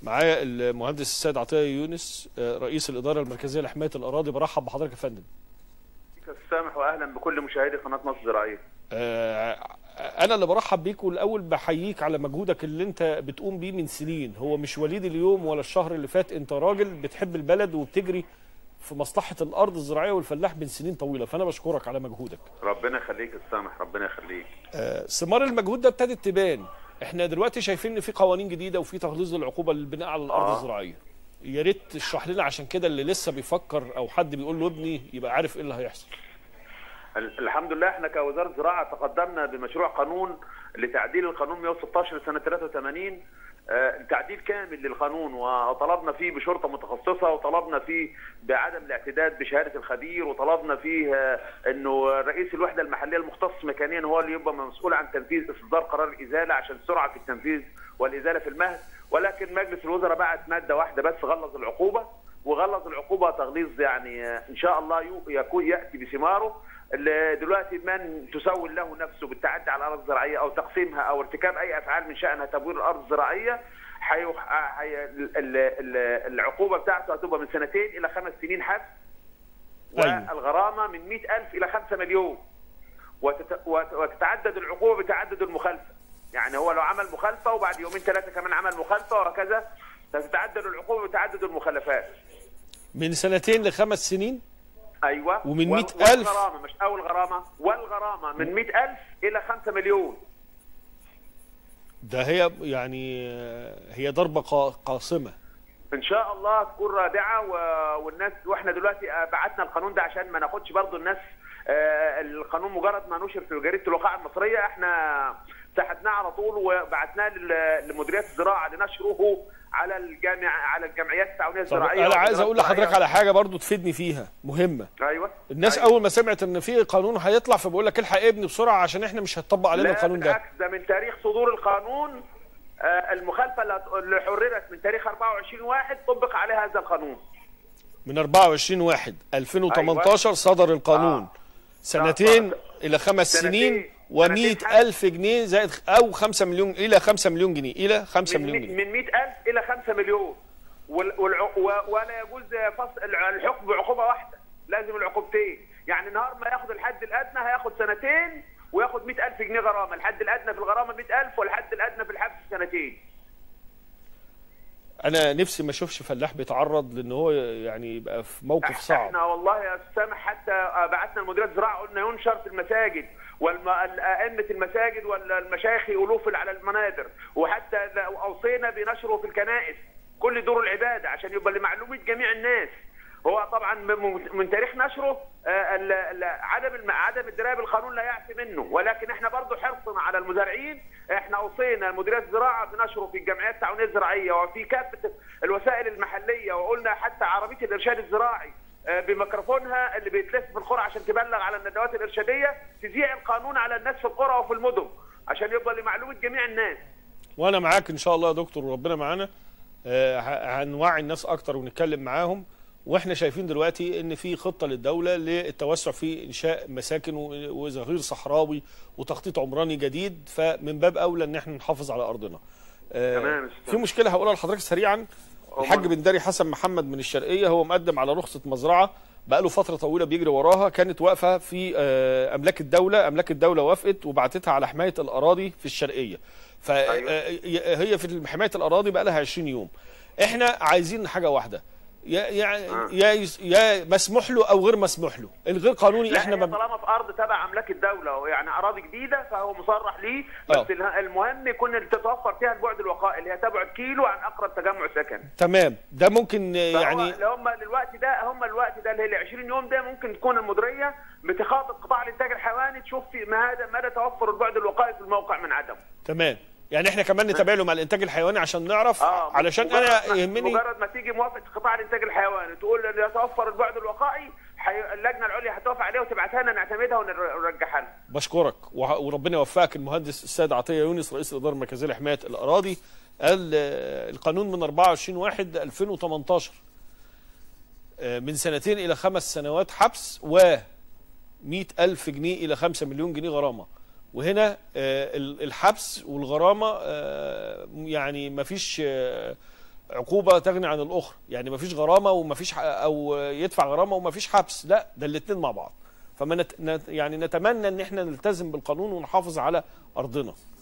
معايا المهندس السيد عطيه يونس آه، رئيس الاداره المركزيه لحمايه الاراضي برحب بحضرتك يا فندم السامح واهلا بكل مشاهدي قناه مصر الزراعيه. آه، انا اللي برحب بيك والاول بحييك على مجهودك اللي انت بتقوم بيه من سنين هو مش وليد اليوم ولا الشهر اللي فات انت راجل بتحب البلد وبتجري في مصلحه الارض الزراعيه والفلاح من سنين طويله فانا بشكرك على مجهودك ربنا يخليك السامح ربنا يخليك. آه، ثمار المجهود ده ابتدت تبان احنا دلوقتي شايفين ان في قوانين جديده وفي تغليظ للعقوبه للبناء على الارض آه. الزراعيه يا ريت تشرح لنا عشان كده اللي لسه بيفكر او حد بيقول له ابني يبقى عارف ايه اللي هيحصل ال- الحمد لله احنا كوزاره زراعه تقدمنا بمشروع قانون لتعديل القانون 116 لسنه 83 آه، تعديل كامل للقانون وطلبنا فيه بشرطه متخصصه وطلبنا فيه بعدم الاعتداد بشهاده الخبير وطلبنا فيه آه، انه رئيس الوحده المحليه المختص مكانيا هو اللي يبقى مسؤول عن تنفيذ اصدار قرار الازاله عشان السرعه في التنفيذ والازاله في المهد ولكن مجلس الوزراء بعت ماده واحده بس غلظ العقوبه وغلظ العقوبه تغليظ يعني آه، ان شاء الله يو- يكون ياتي بثماره اللي دلوقتي من تسول له نفسه بالتعدي على الارض الزراعيه او تقسيمها او ارتكاب اي افعال من شانها تبوير الارض الزراعيه حيو... حي... ال- ال- ال- العقوبه بتاعته هتبقى من سنتين الى خمس سنين حبس أيوة. والغرامه من 100000 الى 5 مليون وتت... وت- وتتعدد العقوبه بتعدد المخالفه يعني هو لو عمل مخالفه وبعد يومين ثلاثه كمان عمل مخالفه وهكذا تتعدد العقوبه بتعدد المخالفات من سنتين لخمس سنين ايوه ومن وال- 100,000 والغرامه مش اول غرامه والغرامه من 100000 الى 5 مليون ده هي يعني آه، هي ضربه قا- قاصمه ان شاء الله تكون رادعه و... والناس واحنا دلوقتي آه، بعتنا القانون ده عشان ما ناخدش برضو الناس آه، القانون مجرد ما نشر في جريده الوقائع المصريه احنا سحبناه على طول وبعتناه لل- لمديريات الزراعه لنشره على الجامع على الجمعيات التعاونيه طب الزراعيه انا عايز اقول لحضرتك والزراعية. على حاجه برضو تفيدني فيها مهمه ايوه الناس أيوة. اول ما سمعت ان في قانون هيطلع فبقول لك الحق ابني بسرعه عشان احنا مش هتطبق علينا لا القانون ده بالعكس ده من تاريخ صدور القانون آه، المخالفه اللي هت- اللي حررت من تاريخ 24 واحد طبق عليها هذا القانون من 24 واحد 2018 صدر القانون آه. سنتين آه. الى خمس سنتين. سنين سنتين و100 الف جنيه زائد او 5 مليون الى 5 مليون جنيه الى 5 من مليون مي- جنيه من 100000 الى 5 مليون وال- والع- و- ولا يجوز فصل الع- الحكم بعقوبه واحده لازم العقوبتين يعني نهار ما ياخد الحد الادنى هياخد سنتين وياخد 100000 جنيه غرامه الحد الادنى في الغرامه 100000 والحد الادنى في الحبس سنتين انا نفسي ما اشوفش فلاح بيتعرض لان هو يعني يبقى في موقف صعب احنا والله يا استاذ سامح حتى بعتنا لمديريه الزراعه قلنا ينشر في المساجد والأئمة المساجد والمشايخ يقولوه في- على المنابر وحتى ل- اوصينا بنشره في الكنائس كل دور العباده عشان يبقى لمعلومه جميع الناس هو طبعا من- من تاريخ نشره آه، ال- ال- عدم الم- عدم الدرايه بالقانون لا يعفي منه ولكن احنا برضو حرصنا على المزارعين احنا اوصينا مديريه الزراعه بنشره في الجمعيات التعاونيه الزراعيه وفي كافه الوسائل المحليه وقلنا حتى عربيه الارشاد الزراعي آه، بميكروفونها اللي بيتلف في القرى عشان تبلغ على الندوات الارشاديه تذيع القانون على الناس في القرى وفي المدن عشان يبقى لمعلومه جميع الناس وانا معاك ان شاء الله يا دكتور وربنا معانا آه، ه- هنوعي الناس اكتر ونتكلم معاهم واحنا شايفين دلوقتي ان في خطه للدوله للتوسع في انشاء مساكن و- وظهير صحراوي وتخطيط عمراني جديد فمن باب اولى ان احنا نحافظ على ارضنا. آه، تمام. في مشكله هقولها لحضرتك سريعا الحاج بن داري حسن محمد من الشرقيه هو مقدم على رخصه مزرعه بقاله فتره طويله بيجري وراها كانت واقفه في آه، املاك الدوله املاك الدوله وافقت وبعتتها على حمايه الاراضي في الشرقيه فهي في حمايه الاراضي بقى لها 20 يوم احنا عايزين حاجه واحده يا يا يا, يس- يا مسموح له او غير مسموح له الغير قانوني لا احنا هي ما طالما في ارض تبع املاك الدوله يعني اراضي جديده فهو مصرح ليه آه. بس اله- المهم يكون تتوفر فيها البعد الوقائي اللي هي تبعد كيلو عن اقرب تجمع سكني تمام ده ممكن آه، يعني يعني اللي هم الوقت ده هم الوقت ده اللي هي ال 20 يوم ده ممكن تكون المديريه بتخاطب قطاع الانتاج الحيواني تشوف في مدى مدى توفر البعد الوقائي في الموقع من عدمه تمام يعني احنا كمان نتابع له مع الانتاج الحيواني عشان نعرف اه علشان مجرد انا ما- يهمني مجرد ما تيجي موافقه قطاع الانتاج الحيواني تقول ان يتوفر البعد الوقائي حي... اللجنه العليا هتوافق عليها وتبعتها لنا نعتمدها ونر- ونرجعها لها بشكرك وه- وربنا يوفقك المهندس السيد عطيه يونس رئيس الاداره المركزيه لحمايه الاراضي قال آه، القانون من 24 واحد 2018 آه، من سنتين الى خمس سنوات حبس و 100 ألف جنيه إلى 5 مليون جنيه غرامة وهنا آه، ال- الحبس والغرامة آه، يعني ما فيش آه، عقوبه تغني عن الاخرى يعني ما فيش غرامه وما فيش او يدفع غرامه وما فيش حبس لا ده الاثنين مع بعض فما نت... نت- يعني نتمنى ان احنا نلتزم بالقانون ونحافظ على ارضنا